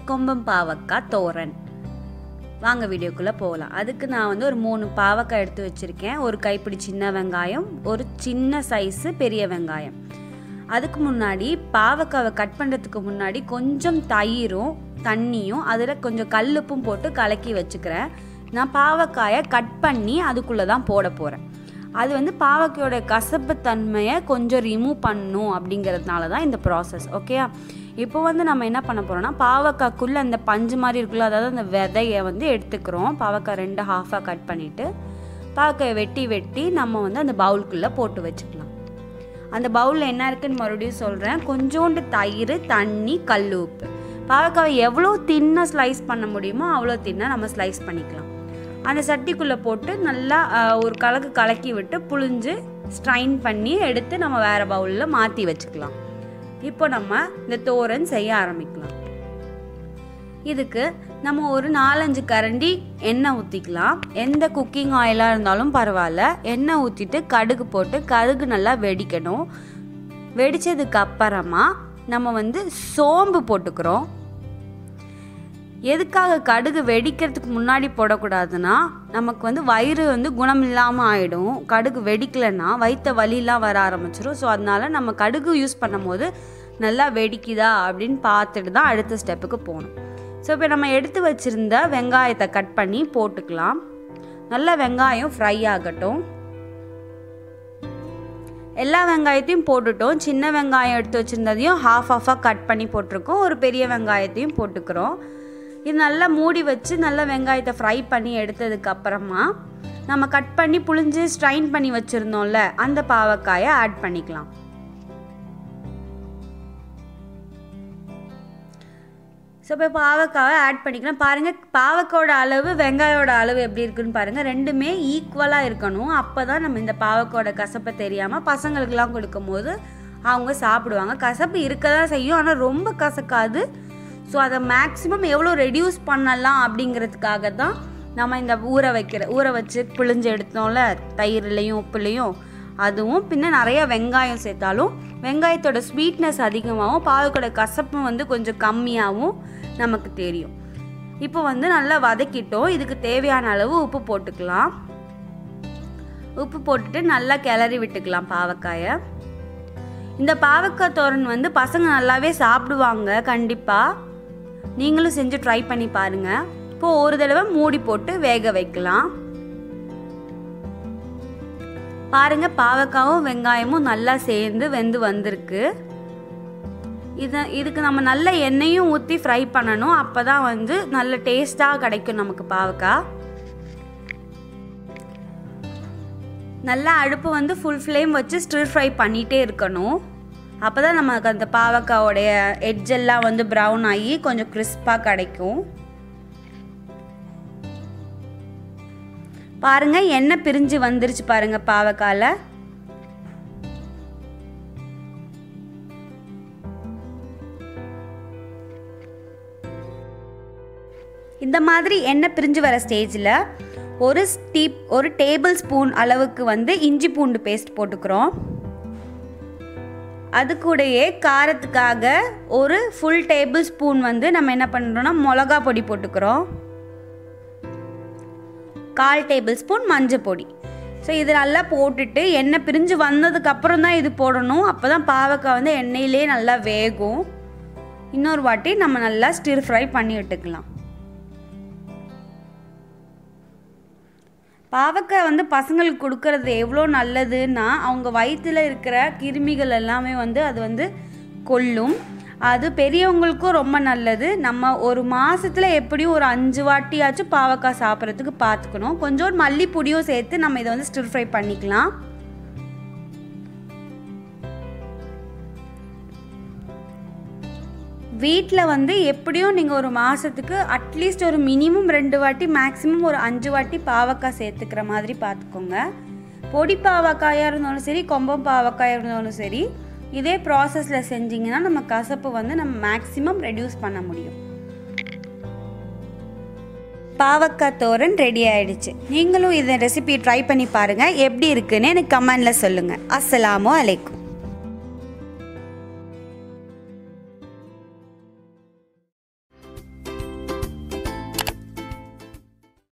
கொம்பம் பாவக்காய் தோரன் வாங்க வீடியோக்குள்ளே போகலாம் அதுக்கு நான் வந்து ஒரு மூணு பாவக்காய் எடுத்து வச்சுருக்கேன் ஒரு கைப்பிடி சின்ன வெங்காயம் ஒரு சின்ன சைஸு பெரிய வெங்காயம் அதுக்கு முன்னாடி பாவக்காவை கட் பண்ணுறதுக்கு முன்னாடி கொஞ்சம் தயிரும் தண்ணியும் அதில் கொஞ்சம் கல்லுப்பும் போட்டு கலக்கி வச்சுக்கிறேன் நான் பாவக்காயை கட் பண்ணி அதுக்குள்ளே தான் போட போகிறேன் அது வந்து பாவக்காயோட கசப்பு தன்மையை கொஞ்சம் ரிமூவ் பண்ணும் அப்படிங்கிறதுனால தான் இந்த ப்ராசஸ் ஓகேயா இப்போ வந்து நம்ம என்ன பண்ண போகிறோம்னா பாவக்காய்க்குள்ளே அந்த பஞ்சு மாதிரி இருக்குல்ல அதாவது அந்த விதையை வந்து எடுத்துக்கிறோம் பாவக்காய் ரெண்டு ஹாஃபாக கட் பண்ணிவிட்டு பாவக்காயை வெட்டி வெட்டி நம்ம வந்து அந்த பவுலுக்குள்ளே போட்டு வச்சுக்கலாம் அந்த பவுலில் என்ன இருக்குன்னு மறுபடியும் சொல்கிறேன் கொஞ்சோண்டு தயிர் தண்ணி கல் உப்பு பாவக்காவை எவ்வளோ தின்னாக ஸ்லைஸ் பண்ண முடியுமோ அவ்வளோ தின்னாக நம்ம ஸ்லைஸ் பண்ணிக்கலாம் அந்த சட்டிக்குள்ளே போட்டு நல்லா ஒரு கலக்கு கலக்கி விட்டு புழிஞ்சு ஸ்ட்ரைன் பண்ணி எடுத்து நம்ம வேறு பவுலில் மாற்றி வச்சுக்கலாம் இப்போ நம்ம இந்த தோரன் செய்ய ஆரம்பிக்கலாம் இதுக்கு நம்ம ஒரு நாலஞ்சு கரண்டி எண்ணெய் ஊற்றிக்கலாம் எந்த குக்கிங் ஆயிலாக இருந்தாலும் பரவாயில்ல எண்ணெய் ஊற்றிட்டு கடுகு போட்டு கடுகு நல்லா வெடிக்கணும் வெடித்ததுக்கு அப்புறமா நம்ம வந்து சோம்பு போட்டுக்கிறோம் எதுக்காக கடுகு வெடிக்கிறதுக்கு முன்னாடி போடக்கூடாதுன்னா நமக்கு வந்து வயிறு வந்து குணம் இல்லாமல் ஆகிடும் கடுகு வெடிக்கலைன்னா வயிற்ற வலிலாம் வர ஆரம்பிச்சிடும் ஸோ அதனால நம்ம கடுகு யூஸ் பண்ணும் போது நல்லா வெடிக்குதா அப்படின்னு பார்த்துட்டு தான் அடுத்த ஸ்டெப்புக்கு போகணும் ஸோ இப்போ நம்ம எடுத்து வச்சுருந்த வெங்காயத்தை கட் பண்ணி போட்டுக்கலாம் நல்லா வெங்காயம் ஃப்ரை ஆகட்டும் எல்லா வெங்காயத்தையும் போட்டுட்டோம் சின்ன வெங்காயம் எடுத்து வச்சுருந்ததையும் ஹாஃப் ஆஃபாக கட் பண்ணி போட்டிருக்கோம் ஒரு பெரிய வெங்காயத்தையும் போட்டுக்கிறோம் இது நல்லா மூடி வச்சு நல்லா வெங்காயத்தை ஃப்ரை பண்ணி எடுத்ததுக்கு அப்புறமா நம்ம கட் பண்ணி புழிஞ்சு ஸ்ட்ரைன் பண்ணி வச்சுருந்தோம்ல அந்த பாவக்காயை ஆட் பண்ணிக்கலாம் ஸோ இப்போ பாவக்காவை ஆட் பண்ணிக்கலாம் பாருங்கள் பாவக்காயோட அளவு வெங்காயோட அளவு எப்படி இருக்குன்னு பாருங்கள் ரெண்டுமே ஈக்குவலாக இருக்கணும் அப்போ தான் நம்ம இந்த பாவக்காயோட கசப்பை தெரியாமல் பசங்களுக்கெல்லாம் கொடுக்கும்போது அவங்க சாப்பிடுவாங்க கசப்பு இருக்க தான் செய்யும் ஆனால் ரொம்ப கசக்காது ஸோ அதை மேக்ஸிமம் எவ்வளோ ரெடியூஸ் பண்ணலாம் அப்படிங்கிறதுக்காக தான் நம்ம இந்த ஊற வைக்கிற ஊற வச்சு பிழிஞ்சு எடுத்தோம்ல தயிர்லையும் உப்புலையும் அதுவும் பின்ன நிறைய வெங்காயம் சேர்த்தாலும் வெங்காயத்தோட ஸ்வீட்னஸ் அதிகமாகவும் பாவக்கோட கசப்பும் வந்து கொஞ்சம் கம்மியாகவும் நமக்கு தெரியும் இப்போ வந்து நல்லா வதக்கிட்டோம் இதுக்கு தேவையான அளவு உப்பு போட்டுக்கலாம் உப்பு போட்டுட்டு நல்லா கிளறி விட்டுக்கலாம் பாவக்காயை இந்த பாவக்காய் தோரன் வந்து பசங்க நல்லாவே சாப்பிடுவாங்க கண்டிப்பாக நீங்களும் செஞ்சு ட்ரை பண்ணி பாருங்கள் இப்போது ஒரு தடவை மூடி போட்டு வேக வைக்கலாம் பாருங்க பாவக்காவும் வெங்காயமும் நல்லா சேர்ந்து வெந்து வந்திருக்கு இது இதுக்கு நம்ம நல்ல எண்ணெயும் ஊற்றி ஃப்ரை பண்ணணும் அப்போ தான் வந்து நல்ல டேஸ்ட்டாக கிடைக்கும் நமக்கு பாவக்காய் நல்லா அடுப்பு வந்து ஃபுல் ஃப்ளேம் வச்சு ஸ்டிர் ஃப்ரை பண்ணிகிட்டே இருக்கணும் அப்போ தான் நமக்கு அந்த பாவக்காவோடைய எட்ஜெல்லாம் வந்து ப்ரௌன் ஆகி கொஞ்சம் கிறிஸ்பாக கிடைக்கும் பாருங்க எண்ணெய் பிரிஞ்சு வந்துருச்சு பாருங்க பாவக்கால இந்த மாதிரி எண்ணெய் பிரிஞ்சு வர ஸ்டேஜில் ஒரு ஸ்டீப் ஒரு டேபிள் ஸ்பூன் அளவுக்கு வந்து இஞ்சி பூண்டு பேஸ்ட் போட்டுக்கிறோம் அது கூடயே காரத்துக்காக ஒரு ஃபுல் டேபிள் ஸ்பூன் வந்து நம்ம என்ன பண்ணுறோம்னா மிளகா பொடி போட்டுக்கிறோம் கால் டேபிள் ஸ்பூன் மஞ்சள் பொடி ஸோ இது நல்லா போட்டுட்டு எண்ணெய் பிரிஞ்சு வந்ததுக்கப்புறம் தான் இது போடணும் அப்போ தான் பாவக்காய் வந்து எண்ணெயிலே நல்லா வேகும் இன்னொரு வாட்டி நம்ம நல்லா ஸ்டிர் ஃப்ரை பண்ணி விட்டுக்கலாம் பாவக்காய் வந்து பசங்களுக்கு கொடுக்கறது எவ்வளோ நல்லதுன்னா அவங்க வயிற்றில் இருக்கிற கிருமிகள் எல்லாமே வந்து அது வந்து கொல்லும் அது பெரியவங்களுக்கும் ரொம்ப நல்லது நம்ம ஒரு மாதத்தில் எப்படியும் ஒரு அஞ்சு வாட்டியாச்சும் பாவக்காய் சாப்பிட்றதுக்கு பார்த்துக்கணும் கொஞ்சோண்டு மல்லிப்பொடியும் சேர்த்து நம்ம இதை வந்து ஸ்டிர் ஃப்ரை பண்ணிக்கலாம் வீட்டில் வந்து எப்படியும் நீங்கள் ஒரு மாதத்துக்கு அட்லீஸ்ட் ஒரு மினிமம் ரெண்டு வாட்டி மேக்ஸிமம் ஒரு அஞ்சு வாட்டி பாவக்காய் சேர்த்துக்கிற மாதிரி பார்த்துக்கோங்க பொடி பாவக்காயாக இருந்தாலும் சரி கொம்பம் பாவக்காயாக இருந்தாலும் சரி இதே ப்ராசஸில் செஞ்சிங்கன்னா நம்ம கசப்பு வந்து நம்ம மேக்ஸிமம் ரெடியூஸ் பண்ண முடியும் பாவக்காய் தோரன் ரெடி ஆயிடுச்சு நீங்களும் இந்த ரெசிபி ட்ரை பண்ணி பாருங்கள் எப்படி இருக்குன்னு எனக்கு கமெண்டில் சொல்லுங்கள் அஸ்ஸலாமு அலைக்கும்